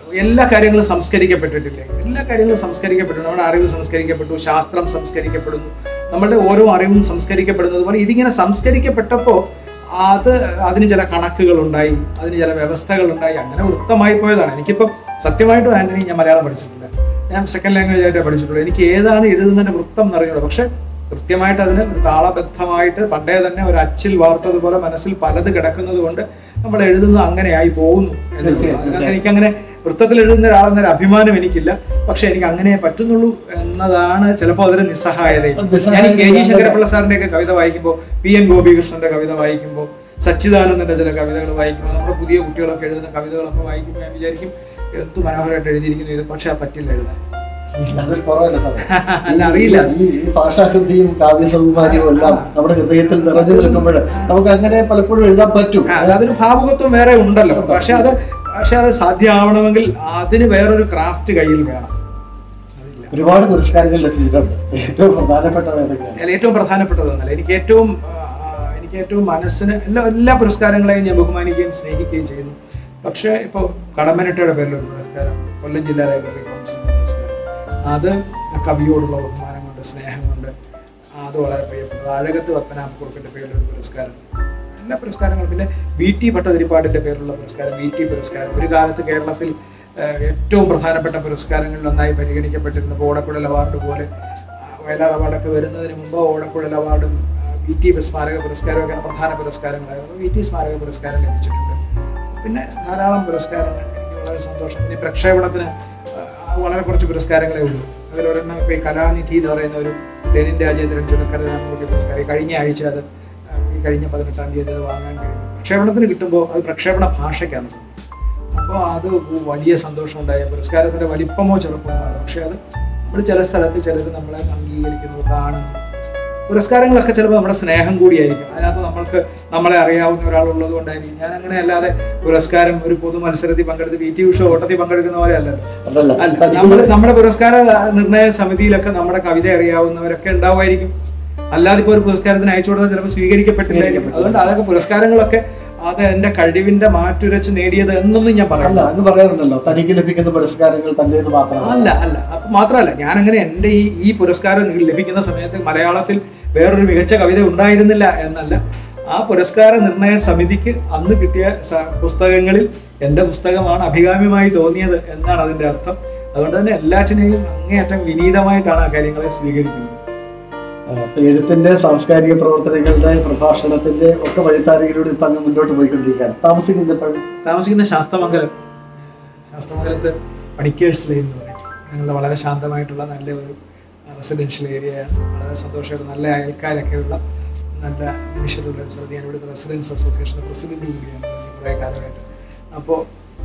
എല്ലാ കാര്യങ്ങളും സംസ്കരിക്കപ്പെട്ടിട്ടില്ലേ എല്ലാ കാര്യങ്ങളും സംസ്കരിക്കപ്പെട്ടു നമ്മുടെ അറിവ് സംസ്കരിക്കപ്പെട്ടു ശാസ്ത്രം സംസ്കരിക്കപ്പെടുന്നു നമ്മളുടെ ഓരോ അറിവും സംസ്കരിക്കപ്പെടുന്നത് പോലെ ഇതിങ്ങനെ സംസ്കരിക്കപ്പെട്ടപ്പോൾ അത് അതിന് ചില കണക്കുകൾ ഉണ്ടായി അതിന് ചില വ്യവസ്ഥകൾ ഉണ്ടായി അങ്ങനെ വൃത്തമായി പോയതാണ് എനിക്കിപ്പം സത്യമായിട്ടും ആന്റണി ഞാൻ മലയാളം പഠിച്ചിട്ടില്ല ഞാൻ സെക്കൻഡ് ലാംഗ്വേജ് ആയിട്ടേ പഠിച്ചിട്ടുള്ളൂ എനിക്ക് ഏതാണ് എഴുതുന്നതിന്റെ വൃത്തം എന്നറിയുള്ളൂ പക്ഷെ കൃത്യമായിട്ട് അതിന് ഒരു താളബദ്ധമായിട്ട് പണ്ടേ തന്നെ ഒരു അച്ചിൽ വാർത്തതുപോലെ മനസ്സിൽ പലത് കിടക്കുന്നത് കൊണ്ട് നമ്മൾ എഴുതുന്നത് അങ്ങനെയായി പോകുന്നു എന്നുള്ളതാണ്. തീർച്ചയായും, അതിനകത്ത് എനിക്ക് അങ്ങനെ വൃത്തത്തിൽ എഴുതുന്ന ഒരാളെന്നൊരു അഭിമാനം എനിക്കില്ല പക്ഷെ എനിക്ക് അങ്ങനെ പറ്റുന്നുള്ളൂ എന്നതാണ് ചിലപ്പോൾ അതൊരു നിസ്സഹായത ഞാൻ ഈ കെ ജി ശങ്കരപ്പിള്ള സാറിന്റെ ഒക്കെ കവിത വായിക്കുമ്പോൾ പി എൻ ഗോപികൃഷ്ണന്റെ കവിത വായിക്കുമ്പോൾ സച്ചിദാനന്ദന്റെ ചില കവിതകൾ വായിക്കുമ്പോൾ നമ്മുടെ പുതിയ കുട്ടികളൊക്കെ എഴുതുന്ന കവിതകളൊക്കെ വായിക്കുമ്പോൾ ഞാൻ വിചാരിക്കും എന്ത് മനോഹരമായിട്ട് എഴുതിയിരിക്കുന്നു ഇത് പക്ഷെ അത് പറ്റില്ല എഴുതാൻ അതൊരു കുറവല്ല സാറേ അല്ല, അറിയില്ല. ഈ ഈ ഭാഷാശുദ്ധിയും കാവ്യസൗകുമാര്യവും എല്ലാം നമ്മുടെ ഹൃദയത്തിൽ നിറഞ്ഞു നിൽക്കുമ്പോൾ നമുക്ക് അങ്ങനെ പലപ്പോഴും എഴുതാൻ പറ്റും ആ, അത് അതിന് ഭാവുകത്വം വേറെ ഉണ്ടല്ലോ പക്ഷെ അത് പക്ഷെ അത് സാധ്യമാവണമെങ്കിൽ അതിന് വേറൊരു ക്രാഫ്റ്റ് കയ്യിൽ വേണം അതില്ല ഒരുപാട് പുരസ്കാരങ്ങൾ ലഭിച്ചിട്ടുണ്ട് ഏറ്റവും പ്രധാനപ്പെട്ട ഏതൊക്കെയാണ് അതിൽ ഏറ്റവും പ്രധാനപ്പെട്ടതെന്നല്ല എനിക്ക് ഏറ്റവും ആ, എനിക്ക് ഏറ്റവും മനസ്സിന് എല്ലാ എല്ലാ പുരസ്കാരങ്ങളെയും ഞാൻ ബഹുമാനിക്കുകയും സ്നേഹിക്കുകയും ചെയ്യുന്നു പക്ഷേ ഇപ്പോൾ കടമ്പനിട്ടയുടെ പേരിലൊരു പുരസ്കാരം കൊല്ലം ജില്ലാ ലൈബ്രറി കൗൺസിലിന്റെ പുരസ്കാരം അത് കവിയോടുള്ള ബഹുമാനം കൊണ്ട് സ്നേഹം കൊണ്ട് അത് വളരെ പ്രിയപ്പെട്ടത് അഴകത്ത് പത്മനാഭക്കുറുപ്പിന്റെ പേരിലൊരു പുരസ്കാരം എല്ലാ പുരസ്കാരങ്ങളും പിന്നെ വി ടി ഭട്ടതിരിപ്പാടിന്റെ പേരിലുള്ള പുരസ്കാരം വി ടി പുരസ്കാരം ഒരു കാലത്ത് കേരളത്തിൽ ഏഹ്, ഏറ്റവും പ്രധാനപ്പെട്ട പുരസ്കാരങ്ങളിൽ ഒന്നായി പരിഗണിക്കപ്പെട്ടിരുന്ന ഓടക്കുഴൽ അവാർഡ് പോലെ ആ, വയലാർ അവാർഡൊക്കെ വരുന്നതിന് മുമ്പ് ഓടക്കുഴൽ അവാർഡും വി ടി സ്മാരക പുരസ്കാരവും ഒക്കെയാണ് പ്രധാന പുരസ്കാരങ്ങളായിരുന്നു വി ടി സ്മാരക പുരസ്കാരം ലഭിച്ചിട്ടുണ്ട് പിന്നെ ധാരാളം പുരസ്കാരങ്ങൾ എനിക്ക് വളരെ സന്തോഷം പിന്നെ പ്രക്ഷേപണത്തിന് ആ, വളരെ കുറച്ച് പുരസ്കാരങ്ങളേ ഉള്ളൂ അതിലൊരെണ്ണം ഇപ്പോൾ ഈ കലാനിധി എന്ന് പറയുന്ന ഒരു ലെനിൻ രാജേന്ദ്രൻ ചുനക്കര രാമമൂർത്തി പുരസ്കാരം ഈ കഴിഞ്ഞ ആഴ്ച അത് ആ, ഈ കഴിഞ്ഞ പതിനെട്ടാം തീയതി അത് വാങ്ങാൻ കഴിയും പ്രക്ഷേപണത്തിന് കിട്ടുമ്പോൾ അത് പ്രക്ഷേപണ ഭാഷയ്ക്കാണ് അപ്പോൾ അത് വലിയ സന്തോഷം ഉണ്ടായ പുരസ്കാരത്തിന്റെ വലിപ്പമോ ചെറുപ്പമോ അല്ല പക്ഷെ അത് നമ്മൾ ചില സ്ഥലത്ത് ചിലർ നമ്മളെ അംഗീകരിക്കുന്നു കാണുന്നു പുരസ്കാരങ്ങളൊക്കെ ചിലപ്പോൾ നമ്മുടെ സ്നേഹം കൂടിയായിരിക്കും അതിനകത്ത് നമ്മൾക്ക് നമ്മളെ അറിയാവുന്ന ഒരാളുള്ളത് കൊണ്ടായിരിക്കും ഞാൻ അങ്ങനെ അല്ലാതെ പുരസ്കാരം ഒരു പൊതു മത്സരത്തിൽ പങ്കെടുത്ത് പി ടി ഉഷ ഓട്ടത്തിൽ പങ്കെടുക്കുന്ന പോലെ അല്ലല്ലോ അതല്ല അല്ല നമ്മൾ നമ്മുടെ പുരസ്കാര നിർണയ സമിതിയിലൊക്കെ നമ്മുടെ കവിത അറിയാവുന്നവരൊക്കെ ഉണ്ടാവുമായിരിക്കും അല്ലാതെ ഇപ്പോൾ ഒരു പുരസ്കാരത്തിന് അയച്ചു കൊടുത്താൽ ചിലപ്പോൾ സ്വീകരിക്കപ്പെട്ടില്ലായിരിക്കും അതുകൊണ്ട് അതൊക്കെ പുരസ്കാരങ്ങളൊക്കെ അത് എന്റെ കഴിവിന്റെ മാറ്റുരച്ച് നേടിയത് എന്നൊന്നും ഞാൻ അല്ല പറയില്ല അങ്ങ് പറയാറുണ്ടല്ലോ തനിക്ക് ലഭിക്കുന്ന പുരസ്കാരങ്ങൾ തന്റേത് മാത്രമല്ല അല്ല അല്ല അപ്പൊ മാത്രമല്ല ഞാൻ അങ്ങനെ എൻ്റെ ഈ ഈ പുരസ്കാരം ലഭിക്കുന്ന സമയത്ത് മലയാളത്തിൽ വേറൊരു മികച്ച കവിത ഉണ്ടായിരുന്നില്ല എന്നല്ല ആ പുരസ്കാര നിർണയ സമിതിക്ക് അന്ന് കിട്ടിയ സ- പുസ്തകങ്ങളിൽ എൻ്റെ പുസ്തകമാണ് അഭികാമ്യമായി തോന്നിയത് എന്നാണ് അതിന്റെ അർത്ഥം അതുകൊണ്ട് തന്നെ എല്ലാറ്റിനെയും അങ്ങേയറ്റം വിനീതമായിട്ടാണ് ആ കാര്യങ്ങളെ സ്വീകരിക്കുന്നത് ആ, അപ്പൊ എഴുത്തിന്റെ സാംസ്കാരിക പ്രവർത്തനങ്ങളുടെ പ്രഭാഷണത്തിന്റെ ഒക്കെ വഴിത്താരയിലൂടെ ഇപ്പൊ അങ്ങ് മുന്നോട്ട് പോയിക്കൊണ്ടിരിക്കുകയാണ് താമസിക്കുന്നപ്പോഴും താമസിക്കുന്ന ശാസ്തമംഗലം ശാസ്തമംഗലത്ത് പണിക്കേഴ്സ് ലൈൻ എന്ന് പറയും ഞങ്ങളുടെ വളരെ ശാന്തമായിട്ടുള്ള നല്ല ഒരു റെസിഡൻഷ്യൽ ഏരിയയാണ് വളരെ സന്തോഷമായിട്ട് നല്ല അയൽക്കാരൊക്കെ ഉള്ള നല്ല മനുഷ്യരുള്ള ഒരു സ്ഥലത്ത് ഞാൻ ഇവിടുത്തെ റെസിഡൻസ് അസോസിയേഷൻ്റെ പ്രസിഡന്റ് കൂടിയാണ് കഴിഞ്ഞ കുറേ കാലമായിട്ട് അപ്പോൾ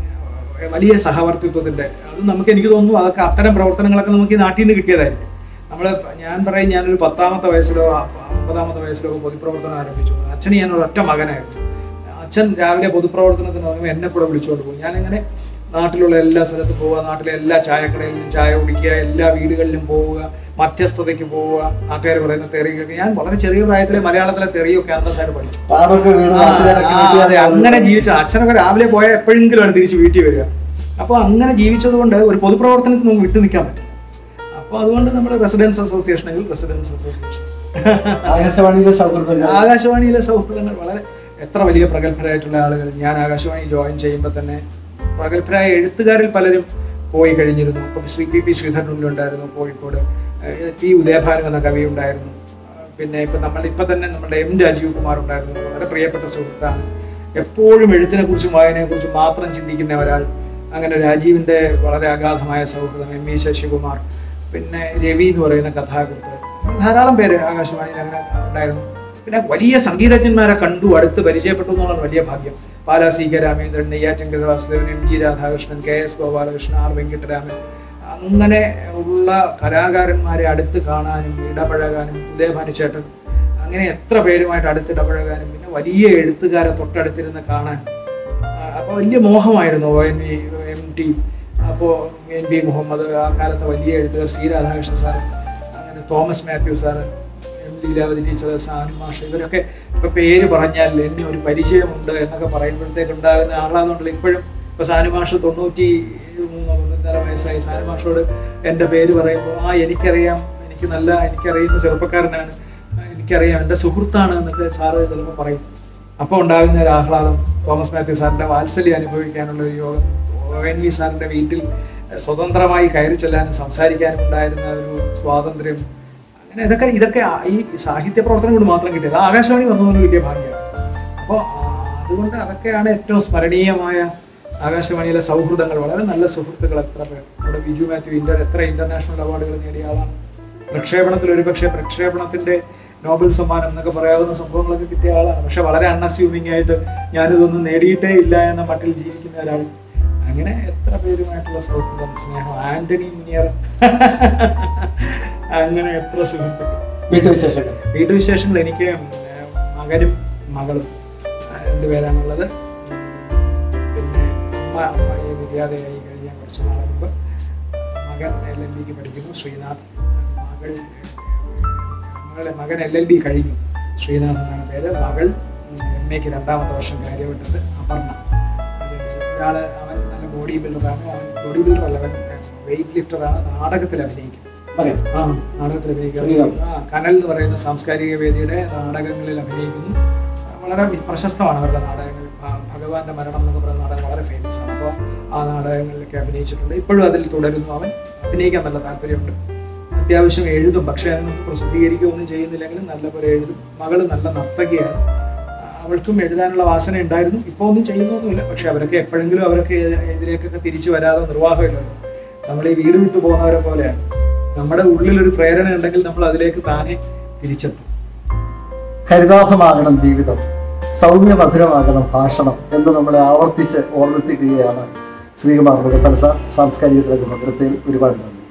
വലിയ സഹവർത്തിത്വത്തിൻ്റെ അത് നമുക്ക് എനിക്ക് തോന്നുന്നു അതൊക്കെ അത്തരം പ്രവർത്തനങ്ങളൊക്കെ നമുക്ക് ഈ നാട്ടിൽ നിന്ന് കിട്ടിയതായിരിക്കും നമ്മൾ ഞാൻ പറയും ഞാനൊരു പത്താമത്തെ വയസ്സിലോ അമ്പതാമത്തെ വയസ്സിലോ പൊതുപ്രവർത്തനം ആരംഭിച്ചു അച്ഛന് ഞാൻ ഒരൊറ്റ മകനായിരുന്നു അച്ഛൻ രാവിലെ പൊതുപ്രവർത്തനത്തിന് പറയുമ്പോൾ എന്നെ കൂടെ വിളിച്ചുകൊണ്ട് പോകും ഞാനിങ്ങനെ നാട്ടിലുള്ള എല്ലാ സ്ഥലത്തും പോവുക നാട്ടിലെ എല്ലാ ചായക്കടയിലും ചായ കുടിക്കുക എല്ലാ വീടുകളിലും പോവുക മധ്യസ്ഥതയ്ക്ക് പോവുക നാട്ടുകാർ പറയുന്ന തെറിയൊക്കെ ഞാൻ വളരെ ചെറിയ പ്രായത്തിലെ മലയാളത്തിലെ തെറിയൊക്കെ അന്തസ്സായിട്ട് പഠിച്ചു പാടൊക്കെ വീട് ആ, നാട്ടുകാരൊക്കെ ആ, വീട്ടുകാരൊക്കെ അതെ അങ്ങനെ ജീവിച്ച അച്ഛനൊക്കെ രാവിലെ പോയാൽ എപ്പോഴെങ്കിലുമാണ് തിരിച്ച് വീട്ടിൽ വരിക അപ്പോൾ അങ്ങനെ ജീവിച്ചത് കൊണ്ട് ഒരു പൊതുപ്രവർത്തനത്തിന് നമുക്ക് വിട്ടു നിൽക്കാൻ പറ്റില്ല അപ്പോൾ അതുകൊണ്ട് നമ്മൾ റെസിഡൻസ് അസോസിയേഷനെങ്കിൽ റെസിഡൻസ് അസോസിയേഷൻ ആകാശവാണിയിലെ സൗഹൃദങ്ങൾ ആകാശവാണിയിലെ സൗഹൃദങ്ങൾ വളരെ എത്ര വലിയ പ്രഗത്ഭരായിട്ടുള്ള ആളുകൾ ഞാൻ ആകാശവാണി ജോയിൻ ചെയ്യുമ്പോൾ തന്നെ പ്രഗത്ഭരായ എഴുത്തുകാരിൽ പലരും പോയി കഴിഞ്ഞിരുന്നു അപ്പം ശ്രീ പി പി ശ്രീധരനുള്ളി ഉണ്ടായിരുന്നു കോഴിക്കോട് ഏഹ് ടി ഉദയഭാനു എന്ന കവി ഉണ്ടായിരുന്നു ഏഹ് പിന്നെ ഇപ്പം നമ്മൾ ഇപ്പം തന്നെ നമ്മുടെ എം രാജീവ് കുമാർ ഉണ്ടായിരുന്നു വളരെ പ്രിയപ്പെട്ട സുഹൃത്താണ് എപ്പോഴും എഴുത്തിനെ കുറിച്ചും വായനയെ കുറിച്ചും മാത്രം ചിന്തിക്കുന്ന ഒരാൾ അങ്ങനെ രാജീവിന്റെ വളരെ അഗാധമായ സൗഹൃദം എം വി ശശികുമാർ പിന്നെ രവി എന്ന് പറയുന്ന കഥാകൃത്ത് ധാരാളം പേര് ആകാശവാണിയിൽ അങ്ങനെ ഉണ്ടായിരുന്നു പിന്നെ വലിയ സംഗീതജ്ഞന്മാരെ കണ്ടു അടുത്ത് പരിചയപ്പെട്ടു എന്നുള്ളതാണ് വലിയ ഭാഗ്യം Pala C K Ramendran Neyyattinkara Vasudevan M G Radhakrishnan K S Gopalakrishnan R Venkitaraman അങ്ങനെ ഉള്ള കലാകാരന്മാരെ അടുത്ത് കാണാനും ഇടപഴകാനും ഉദയഭാനുചേട്ടൻ അങ്ങനെ എത്ര പേരുമായിട്ട് അടുത്ത് ഇടപഴകാനും പിന്നെ വലിയ എഴുത്തുകാരെ തൊട്ടടുത്തിരുന്ന് കാണാൻ അപ്പോൾ വലിയ മോഹമായിരുന്നു O N V M T അപ്പോൾ എൻ ബി മുഹമ്മദ് ആ കാലത്തെ വലിയ എഴുത്തുകാർ സി രാധാകൃഷ്ണൻ സാറ് അങ്ങനെ Thomas Mathew sir M Leelavathi teacher Sanu മാഷ് ഇവരൊക്കെ ഇപ്പൊ പേര് പറഞ്ഞാൽ എന്നെ ഒരു പരിചയമുണ്ട് എന്നൊക്കെ പറയുമ്പോഴത്തേക്ക് ഉണ്ടാകുന്ന ആളാന്നുണ്ടല്ലോ ഇപ്പോഴും ഇപ്പൊ സാനുമാഷ് തൊണ്ണൂറ്റി മൂന്നോ തൊണ്ണൂറ്റര വയസ്സായി സാനുമാഷോട് എൻ്റെ പേര് പറയുമ്പോൾ ആ എനിക്കറിയാം എനിക്ക് നല്ല എനിക്കറിയുന്ന ചെറുപ്പക്കാരനാണ് എനിക്കറിയാം എൻ്റെ സുഹൃത്താണ് എന്നൊക്കെ സാറ് ചിലപ്പോൾ പറയും അപ്പോൾ ഉണ്ടാകുന്ന ഒരു ആഹ്ലാദം തോമസ് മാത്യു സാറിന്റെ വാത്സല്യം അനുഭവിക്കാനുള്ള ഒരു യോഗം ഒ എൻ വി സാറിന്റെ വീട്ടിൽ സ്വതന്ത്രമായി കയറി ചെല്ലാനും സംസാരിക്കാനും ഉണ്ടായിരുന്ന ഒരു സ്വാതന്ത്ര്യം അങ്ങനെ ഇതൊക്കെ ഇതൊക്കെ ആ- ഈ സാഹിത്യ പ്രവർത്തനം കൊണ്ട് മാത്രം കിട്ടിയത് ആകാശവാണി വന്നതുകൊണ്ട് കിട്ടിയ ഭാഗ്യമാണ് അപ്പോൾ അതുകൊണ്ട് അതൊക്കെയാണ് ഏറ്റവും സ്മരണീയമായ ആകാശവാണിയിലെ സൗഹൃദങ്ങൾ വളരെ നല്ല സുഹൃത്തുക്കൾ എത്ര പേർ നമ്മുടെ ബിജു മാത്യു ഇന്റർ എത്ര ഇന്റർനാഷണൽ അവാർഡുകൾ നേടിയ ആളാണ് പ്രക്ഷേപണത്തിൽ ഒരുപക്ഷെ പ്രക്ഷേപണത്തിന്റെ നോബൽ സമ്മാനം എന്നൊക്കെ പറയാവുന്ന സംഭവങ്ങളൊക്കെ കിട്ടിയ ആളാണ് പക്ഷെ വളരെ അൺഅസ്യൂമിങ് ആയിട്ട് ഞാനിതൊന്നും നേടിയിട്ടേ ഇല്ല എന്ന മട്ടിൽ ജീവിക്കുന്ന ഒരാൾ അങ്ങനെ എത്ര പേരുമായിട്ടുള്ള സൗഹൃദം സ്നേഹം ആന്റണി മുനിയർ അങ്ങനെ എത്ര സുഹൃത്തുക്കൾ വീട്ടുവിശേഷങ്ങൾ വീട്ടുവിശേഷങ്ങൾ എനിക്ക് ഉം, മകനും മകളും ആ, രണ്ടുപേരാണുള്ളത് പിന്നെ അമ്മ അമ്മയെ നിര്യാതയായി കഴിഞ്ഞ കുറച്ച് നാൾ മുമ്പ് മകൻ എൽ എൽ ബിക്ക് പഠിക്കുന്നു ശ്രീനാഥ് മകൾ മകളെ മകൻ എൽ എൽ ബി കഴിഞ്ഞു ശ്രീനാഥ് എന്നാണ് പേര് മകൾ എം എക്ക് രണ്ടാമത്തെ വർഷം കാര്യപ്പെട്ടത് അപർണ ഒരാള് അവൻ നല്ല ബോഡി ബിൽഡറാണ് അവൻ ബോഡി ബിൽഡർ അല്ല അവൻ വെയിറ്റ് ലിഫ്റ്ററാണ് നാടകത്തിൽ അഭിനയിക്കും മകൻ ആ നാടകത്തിൽ അഭിനയിക്കുന്നു ശ്രീനാഥ്. ആ കനൽ എന്ന് പറയുന്ന സാംസ്കാരിക വേദിയുടെ നാടകങ്ങളിൽ അഭിനയിക്കുന്നു വളരെ പ്രശസ്തമാണ് അവരുടെ നാടകങ്ങൾ ഭ- ഭഗവാന്റെ മരണം എന്നൊക്കെ പറയുന്ന നാടകം വളരെ ഫേമസ് ആണ് അപ്പോൾ ആ നാടകങ്ങളിലൊക്കെ അഭിനയിച്ചിട്ടുണ്ട് ഇപ്പോഴും അതിൽ തുടരുന്നു അവൻ അഭിനയിക്കാൻ നല്ല താല്പര്യമുണ്ട് അത്യാവശ്യം എഴുതും പക്ഷേ അതിനൊന്നും പ്രസിദ്ധീകരിക്കുകയൊന്നും ചെയ്യുന്നില്ലെങ്കിലും നല്ലപോലെ എഴുതും മകള് നല്ല നർത്തകിയാണ് ആ, അവൾക്കും എഴുതാനുള്ള വാസന ഉണ്ടായിരുന്നു ഇപ്പോൾ ഒന്നും ചെയ്യുന്നൊന്നുമില്ല പക്ഷെ അവരൊക്കെ എപ്പോഴെങ്കിലും അവരൊക്കെ ഇതിലേക്കൊക്കെ തിരിച്ചു വരാതെ നിർവാഹമില്ലല്ലോ നമ്മൾ ഈ വീട് വിട്ടു പോകുന്നവരെ പോലെയാണ് നമ്മുടെ ഉള്ളിൽ ഒരു പ്രേരണ ഉണ്ടെങ്കിൽ നമ്മൾ അതിലേക്ക് താനെ തിരിച്ചെത്തും ഹരിതാഭമാകണം ജീവിതം സൗമ്യ മധുരമാകണം ഭാഷണം എന്ന് നമ്മളെ ആവർത്തിച്ച് ഓർമ്മിപ്പിക്കുകയാണ് ശ്രീകുമാർ മുഖത്തൽ സാർ സാംസ്കാരിക പങ്കെടുത്തതിൽ ഒരുപാട് നന്ദി